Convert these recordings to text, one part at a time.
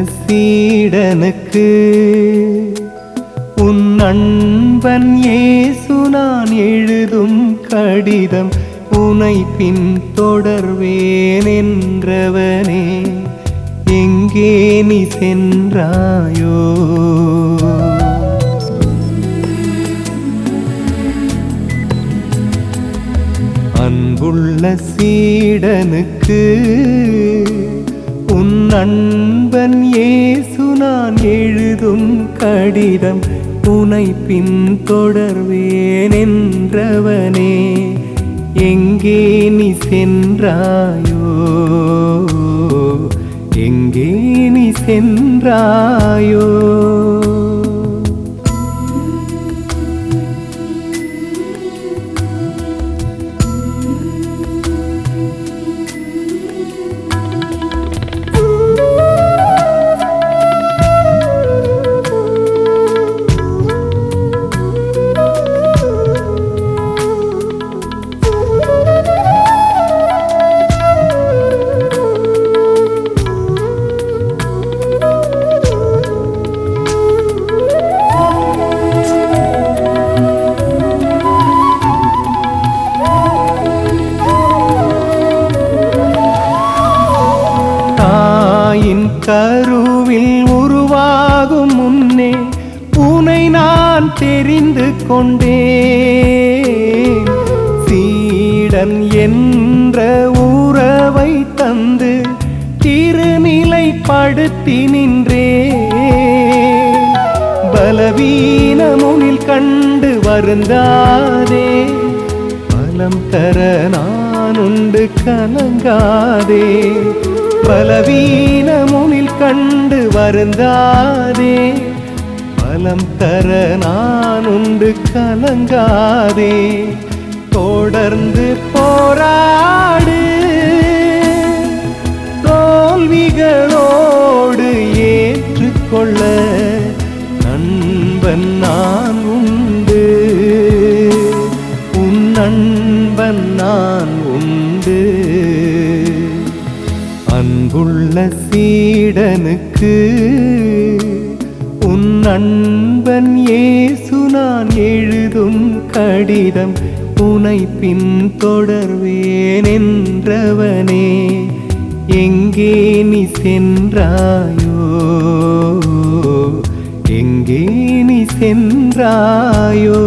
சீடனுக்கு உன் அன்பன் இயேசு நான் எழுதும் கடிதம் உனை பின் தொடர்வேன் என்றவனே எங்கே நீ சென்றாயோ அன்புள்ள சீடனுக்கு உன் அன்பன் இயேசு நான் எழுதும் கடிதம் உனை பின் தொடர்வேன் என்றவனே எங்கே நீ சென்றாயோ எங்கே நீ சென்றாயோ தாயின் கருவில் உருவாகும் முன்னே உனை நான் தெரிந்து கொண்டேன் சீடன் என்ற உறவை தந்து திருநிலைப்படுத்தி நின்றே பலவீனமுனில் கண்டு வருந்தாதே பலம் தர நான் உண்டு கலங்காதே பலவீனமுனில் கண்டு வருந்தாதே பலம் தர நான் உண்டு கலங்காதே தொடர்ந்து போராடு தோல்விகளோடு ஏற்றுக்கொள்ள நண்பன் நான் உண்டு உன் நண்பன் நான் உண்டு அன்புள்ள சீடனுக்கு உன் அன்பன் இயேசு நான் எழுதும் கடிதம் உனை பின் தொடர்வேன் என்றவனே எங்கே நீ சென்றாயோ எங்கே நீ சென்றாயோ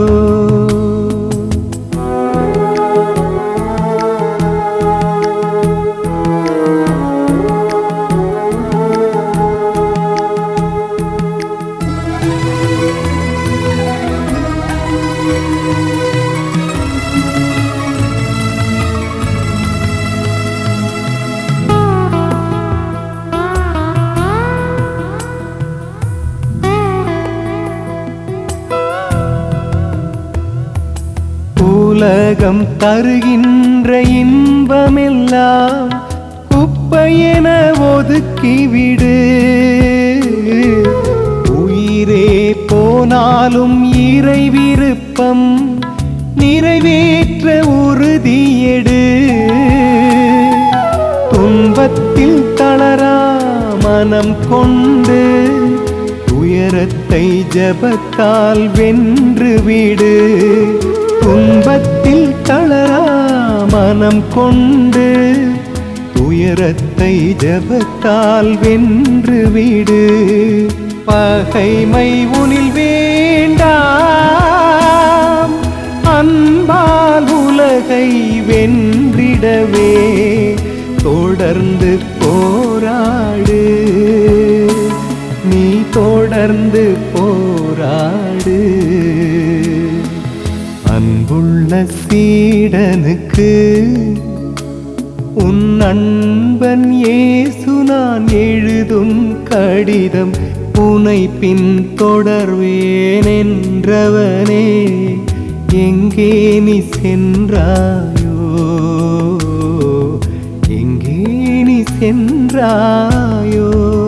உலகம் தருகின்ற இன்பமெல்லாம் குப்பையென ஒதுக்கிவிடு உயிரே போனாலும் இறை விருப்பம் நிறைவேற்ற உறுதியெடு துன்பத்தில் தளரா மனம் கொண்டு துயரத்தை ஜபத்தால் வென்று விடு துன்பத்தில் தளரா மனம் கொண்டு துயரத்தை ஜபத்தால் வென்று விடு பகைமை உனில் வேண்டாம் அன்பால் உலகை வென்றிடவே தொடர்ந்து போராடு நீ தொடர்ந்து போராடு அன்புள்ள சீடனுக்கு உன் அன்பன் இயேசு நான் எழுதும் கடிதம் உனை பின் தொடர்வேன் என்றவனே எங்கே நீ சென்றாயோ எங்கே நீ சென்றாயோ